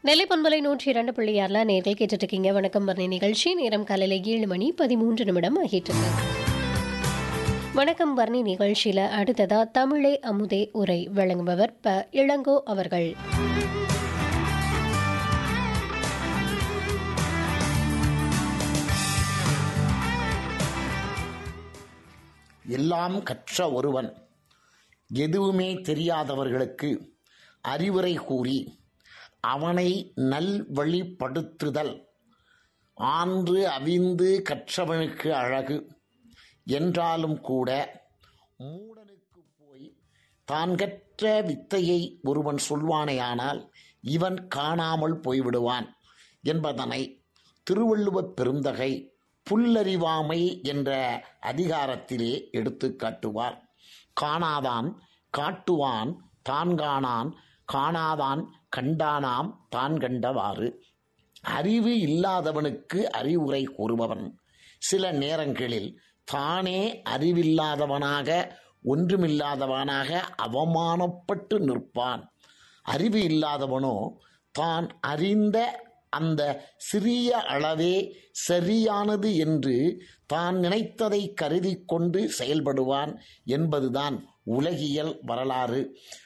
நெல்லை பண்பலை நூற்றி இரண்டு புள்ளி ஆறுல நேர்கள் கேட்டுட்டு இருக்கீங்க வணக்கம் வர்ணி நிகழ்ச்சி நேரம் காலையில ஏழு மணி பதிமூன்று நிமிடம் ஆகிட்டு இருக்கு வணக்கம் வர்ணி நிகழ்ச்சியில அடுத்ததா தமிழே அமுதே உரை வழங்குபவர் ப இளங்கோ அவர்கள் எல்லாம் கற்ற ஒருவன் எதுவுமே தெரியாதவர்களுக்கு அறிவுரை கூறி அவனை நல்வழிப்படுத்துதல் ஆன்று அவிந்து கற்றவனுக்கு அழகு என்றாலும் கூட மூடனுக்கு போய் தான் கற்ற வித்தையை ஒருவன் சொல்வானேயானால் இவன் காணாமல் போய்விடுவான் என்பதனை திருவள்ளுவப் பெருந்தகை புல்லறிவாமை என்ற அதிகாரத்திலே எடுத்து காட்டுவார் காணாதான் காட்டுவான் தான் காணான் காணாதான் கண்டானாம் தான் கண்டவாறு அறிவு இல்லாதவனுக்கு அறிவுரை கூறுபவன் சில நேரங்களில் தானே அறிவில்லாதவனாக ஒன்றுமில்லாதவனாக அவமானப்பட்டு நிற்பான் அறிவு இல்லாதவனோ தான் அறிந்த அந்த சிறிய அளவே சரியானது என்று தான் நினைத்ததை கருதி கொண்டு செயல்படுவான் என்பதுதான் உலகியல் வரலாறு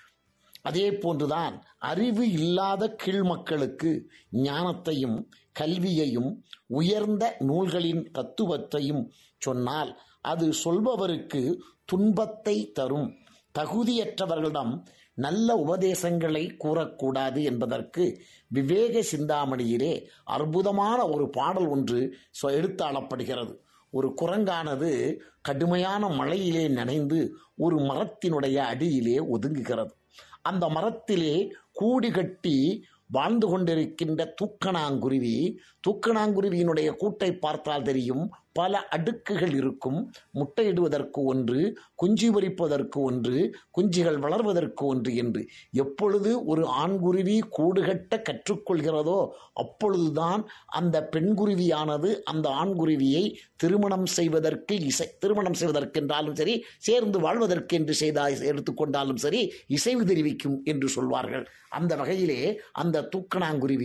அதே போன்றுதான் அறிவு இல்லாத கீழ்மக்களுக்கு ஞானத்தையும் கல்வியையும் உயர்ந்த நூல்களின் தத்துவத்தையும் சொன்னால் அது சொல்பவருக்கு துன்பத்தை தரும் தகுதியற்றவர்களிடம் நல்ல உபதேசங்களை கூறக்கூடாது என்பதற்கு விவேக சிந்தாமணியிலே அற்புதமான ஒரு பாடல் ஒன்று சொ- எடுத்தாளப்படுகிறது ஒரு குரங்கானது கடுமையான மழையிலே நனைந்து ஒரு மரத்தினுடைய அடியிலே ஒதுங்குகிறது அந்த மரத்திலே கூடி கட்டி வாழ்ந்து கொண்டிருக்கின்ற தூக்கணாங்குருவி தூக்கணாங்குருவியினுடைய கூட்டை பார்த்தால் தெரியும் பல அடுக்குகள் இருக்கும் முட்டையிடுவதற்கு ஒன்று குஞ்சு பொரிப்பதற்கு ஒன்று குஞ்சுகள் வளர்வதற்கு ஒன்று என்று எப்பொழுது ஒரு ஆண்குருவி கூடுகட்ட கற்றுக்கொள்கிறதோ அப்பொழுதுதான் அந்த பெண்குருவியானது அந்த ஆண்குருவியை திருமணம் செய்வதற்கு இசை திருமணம் செய்வதற்கென்றாலும் சரி சேர்ந்து வாழ்வதற்கு என்று செய்தா எடுத்துக்கொண்டாலும் சரி இசைவு தெரிவிக்கும் என்று சொல்வார்கள் அந்த வகையிலே அந்த தூக்கணாங்குருவி